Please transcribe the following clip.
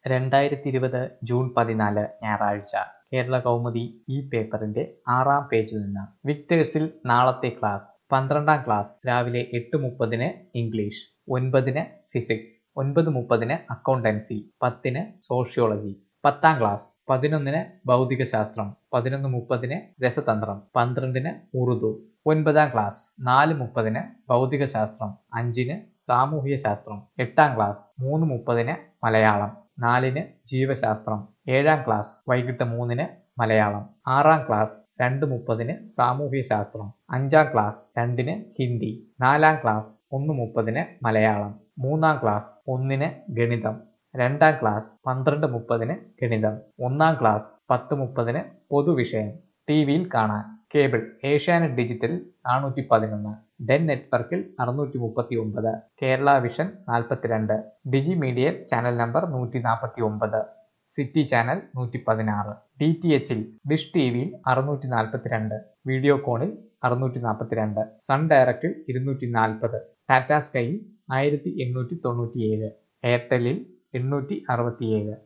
രണ്ടായിരത്തി ഇരുപത് ജൂൺ പതിനാല് ഞായറാഴ്ച കേരള കൗമുദി ഈ പേപ്പറിന്റെ ആറാം പേജിൽ നിന്ന് വിക്ടേഴ്സിൽ നാളത്തെ ക്ലാസ് പന്ത്രണ്ടാം ക്ലാസ് രാവിലെ എട്ട് മുപ്പതിന് ഇംഗ്ലീഷ് ഒൻപതിന് ഫിസിക്സ് ഒൻപത് മുപ്പതിന് അക്കൗണ്ടൻസി പത്തിന് സോഷ്യോളജി പത്താം ക്ലാസ് പതിനൊന്നിന് ഭൗതികശാസ്ത്രം പതിനൊന്ന് മുപ്പതിന് രസതന്ത്രം പന്ത്രണ്ടിന് ഉറുദു ഒൻപതാം ക്ലാസ് നാല് മുപ്പതിന് ഭൗതികശാസ്ത്രം അഞ്ചിന് സാമൂഹിക ശാസ്ത്രം എട്ടാം ക്ലാസ് മൂന്ന് മുപ്പതിന് മലയാളം നാലിന് ജീവശാസ്ത്രം ഏഴാം ക്ലാസ് വൈകിട്ട് മൂന്നിന് മലയാളം ആറാം ക്ലാസ് രണ്ട് മുപ്പതിന് സാമൂഹിക ശാസ്ത്രം അഞ്ചാം ക്ലാസ് രണ്ടിന് ഹിന്ദി നാലാം ക്ലാസ് ഒന്ന് മുപ്പതിന് മലയാളം മൂന്നാം ക്ലാസ് ഒന്നിന് ഗണിതം രണ്ടാം ക്ലാസ് പന്ത്രണ്ട് മുപ്പതിന് ഗണിതം ഒന്നാം ക്ലാസ് പത്ത് മുപ്പതിന് പൊതുവിഷയം ടി വിയിൽ കാണാൻ കേബിൾ ഏഷ്യാനെറ്റ് ഡിജിറ്റൽ നാനൂറ്റി പതിനൊന്ന് ഡെൻ നെറ്റ്വർക്കിൽ അറുന്നൂറ്റി മുപ്പത്തി ഒമ്പത് കേരള വിഷൻ നാൽപ്പത്തിരണ്ട് ഡിജി മീഡിയൽ ചാനൽ നമ്പർ നൂറ്റി നാൽപ്പത്തി ഒമ്പത് സിറ്റി ചാനൽ നൂറ്റി പതിനാറ് ഡി ടി എച്ചിൽ ഡിഷ് ടി വിയിൽ അറുന്നൂറ്റി നാൽപ്പത്തിരണ്ട് വീഡിയോകോണിൽ അറുന്നൂറ്റി നാൽപ്പത്തിരണ്ട് സൺ ഡയറക്റ്റിൽ ഇരുന്നൂറ്റി നാൽപ്പത് ടാറ്റ സ്കൈയിൽ ആയിരത്തി എണ്ണൂറ്റി തൊണ്ണൂറ്റിയേഴ് എയർടെല്ലിൽ എണ്ണൂറ്റി അറുപത്തിയേഴ്